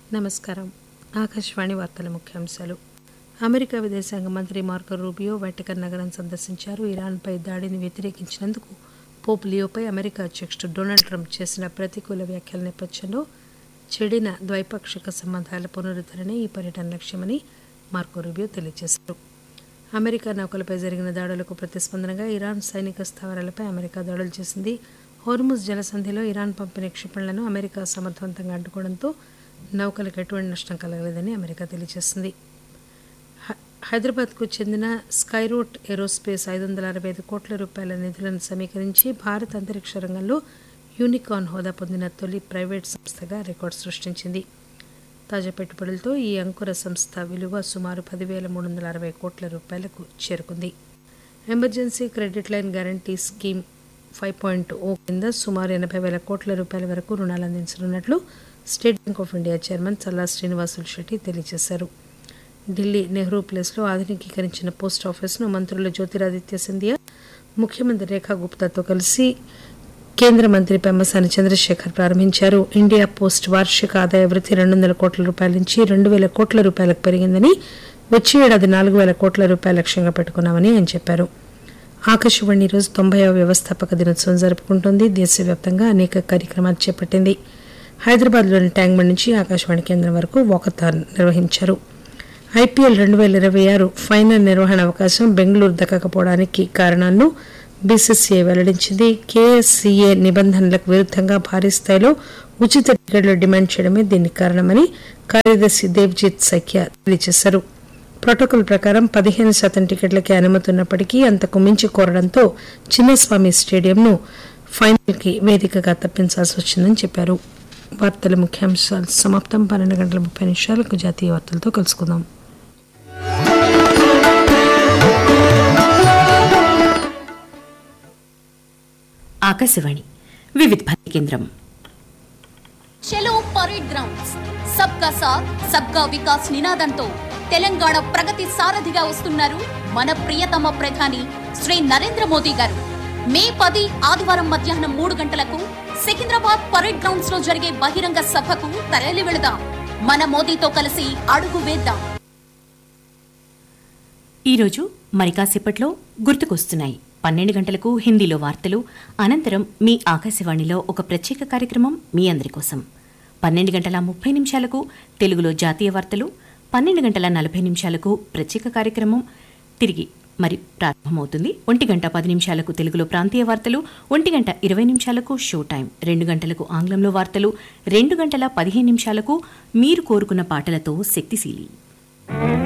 నమస్కారం ఆకాశవాణి వార్తల ముఖ్యాంశాలు అమెరికా విదేశాంగ మంత్రి మార్కో రూబియో వాటికన్ నగరం సందర్శించారు ఇరాన్పై దాడిని వ్యతిరేకించినందుకు పోప్ లియోపై అమెరికా అధ్యక్షుడు డొనాల్డ్ ట్రంప్ చేసిన ప్రతికూల వ్యాఖ్యల నేపథ్యంలో చెడిన ద్వైపాక్షిక సంబంధాల పునరుద్ధరణే ఈ పర్యటన లక్ష్యమని మార్కో రూబియో తెలియజేశారు అమెరికా నౌకలపై జరిగిన దాడులకు ప్రతిస్పందనగా ఇరాన్ సైనిక స్థావరాలపై అమెరికా దాడులు చేసింది హోర్ముజ్ జలసంధిలో ఇరాన్ పంపిన క్షిపణులను అమెరికా సమర్థవంతంగా అడ్డుకోవడంతో నౌకలకు ఎటువంటి నష్టం కలగలేదని అమెరికా తెలియజేసింది హై- హైదరాబాద్కు చెందిన స్కైరూట్ ఏరోస్పేస్ ఐదు వందల అరవై ఐదు కోట్ల రూపాయల నిధులను సమీకరించి భారత అంతరిక్ష రంగంలో యూనికార్న్ హోదా పొందిన తొలి ప్రైవేట్ సంస్థగా రికార్డు సృష్టించింది తాజా పెట్టుబడులతో ఈ అంకుర సంస్థ విలువ సుమారు పదివేల మూడు వందల అరవై కోట్ల రూపాయలకు చేరుకుంది emergency credit line guarantee scheme five point O కింద సుమారు ఎనభై వేల కోట్ల రూపాయల వరకు రుణాలు అందించనున్నట్లు State Bank of India chairman Challa Srinivasulu Setty తెలియజేశారు ఢిల్లీ నెహ్రూ ప్లేస్లో ఆధునికీకరించిన పోస్ట్ ఆఫీసును మంత్రులు జ్యోతిరాదిత్య సింధియా ముఖ్యమంత్రి రేఖా గుప్తాతో కలిసి కేంద్ర మంత్రి పెమ్మసాని చంద్రశేఖర్ ప్రారంభించారు ఇండియా పోస్ట్ వార్షిక ఆదాయ వృద్ధి రెండు వందల కోట్ల రూపాయల నుంచి రెండు వేల కోట్ల రూపాయలకు పెరిగిందని వచ్చే ఏడాది నాలుగు వేల కోట్ల రూపాయల లక్ష్యంగా పెట్టుకున్నామని ఆయన చెప్పారు ఆకాశవాణి ఈ రోజు తొంభైవ వ్యవస్థాపక దినోత్సవం జరుపుకుంటోంది దేశవ్యాప్తంగా అనేక కార్యక్రమాలు చేపట్టింది హైదరాబాద్లోని ట్యాంక్ బండ్ నుంచి ఆకాశవాణి కేంద్రం వరకు వాకథాన్ నిర్వహించారు ఐపీఎల్ రెండు వేల ఇరవై ఆరు ఫైనల్ నిర్వహణ అవకాశం బెంగళూరు దక్కకపోవడానికి కారణాలను బీసీసీఐ వెల్లడించింది కేఎస్సీఏ నిబంధనలకు విరుద్ధంగా భారీ స్థాయిలో ఉచిత టికెట్లు డిమాండ్ చేయడమే దీనికి కారణమని కార్యదర్శి దేవ్జిత్ సఖ్య తెలియజేశారు ప్రోటోకాల్ ప్రకారం పదిహేను శాతం టికెట్లకే అనుమతి ఉన్నప్పటికీ అంతకు మించి కోరడంతో చిన్నస్వామి స్టేడియంను ఫైనల్కి వేదికగా తప్పించాల్సి వచ్చిందని చెప్పారు వార్తల ముఖ్యాంశాలు సమాప్తం పన్నెండు గంటల ముప్పై నిమిషాలకు జాతీయ వార్తలతో కలుసుకుందాం ఆకాశవాణి వివిధ భారతి కేంద్రం చలో పరేడ్ గ్రౌండ్స్ సబ్కా సాత్ సబ్కా వికాస్ నినాదంతో తెలంగాణ ప్రగతి సారథిగా వస్తున్నారు మన ప్రియతమ ప్రధాని శ్రీ నరేంద్ర మోదీ గారు మే పది ఆదివారం మధ్యాహ్నం మూడు గంటలకు సికింద్రాబాద్ పరేడ్ గ్రౌండ్స్ లో జరిగే బహిరంగ సభకు తరలి వెళదాం మన మోదీతో కలిసి అడుగు వేద్దాం ఈరోజు మరి కాసేపట్లో గుర్తుకొస్తున్నాయి పన్నెండు గంటలకు హిందీలో వార్తలు అనంతరం మీ ఆకాశవాణిలో ఒక ప్రత్యేక కార్యక్రమం మీ అందరి కోసం పన్నెండు గంటల ముప్పై నిమిషాలకు తెలుగులో జాతీయ వార్తలు పన్నెండు గంటల నలభై నిమిషాలకు ప్రత్యేక కార్యక్రమం తిరిగి మరి ప్రారంభమవుతుంది ఒంటి గంట పది నిమిషాలకు తెలుగులో ప్రాంతీయ వార్తలు ఒంటి గంట ఇరవై నిమిషాలకు షో టైం రెండు గంటలకు ఆంగ్లంలో వార్తలు రెండు గంటల పదిహేను నిమిషాలకు మీరు కోరుకున్న పాటలతో శక్తిశీలి